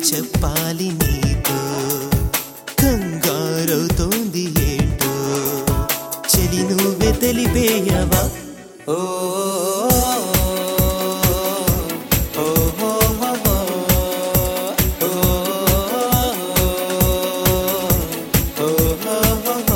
చెప్పాలి నీతో కంగారవుతోంది ఏంటో చెలి నువ్వే తెలిపేయవా ఓ ఓ, ఓ, ఓ, ఓ, ఓ, ఓ, ఓ.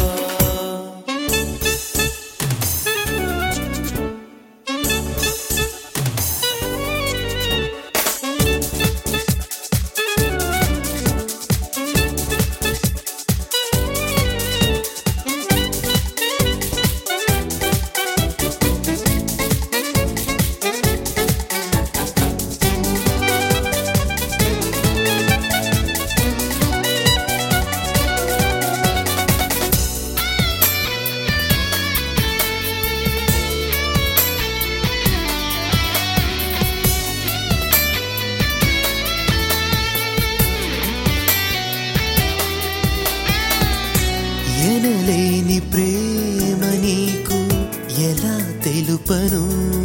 ఎనలేని ప్రేమ నీకు ఎలా తెలుపను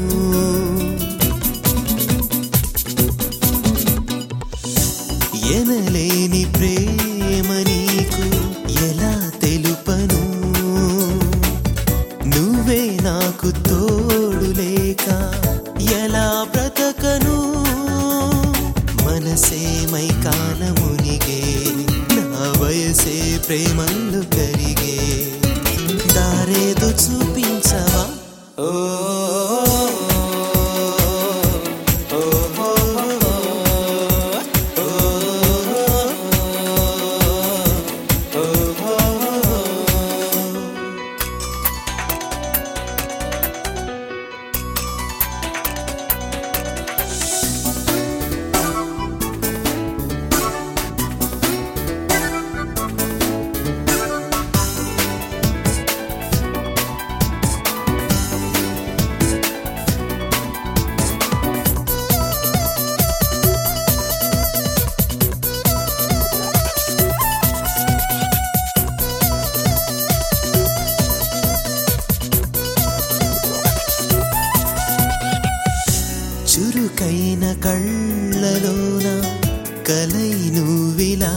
ఎనలేని ప్రేమ నీకు ఎలా తెలుపను నువ్వే నాకు తోడు లేక ఎలా బ్రతకను మనసేమై కాలమునిగే నా వయసే ప్రేమలు కరిగే దారేదో చూపించవా ఓ ఓ, ఓ, ఓ, ఓ, ఓ. చురుకైన కళ్ళలోన కలై నువ్విలా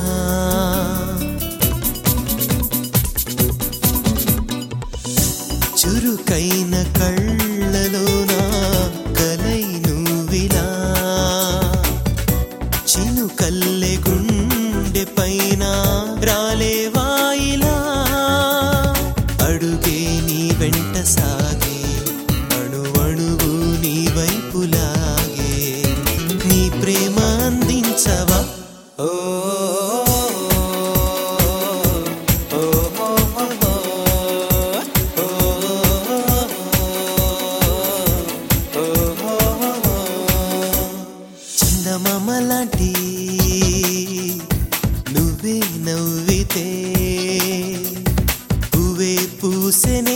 చురుకైన కళ్ళలోన కలై నువ్విలా చినుకల్లె గుండె పైన రాలేవాయిలా అడుగే నీ వెంట సాగే అణువణువు నీ వైపులాగే నీ ప్రేమ అందించవా ఓ ఓ, ఓ, ఓ, ఓ, ఓ, ఓ, ఓ. చందమామ లాంటి నువ్వే నవ్వితే పువ్వే పూసెనే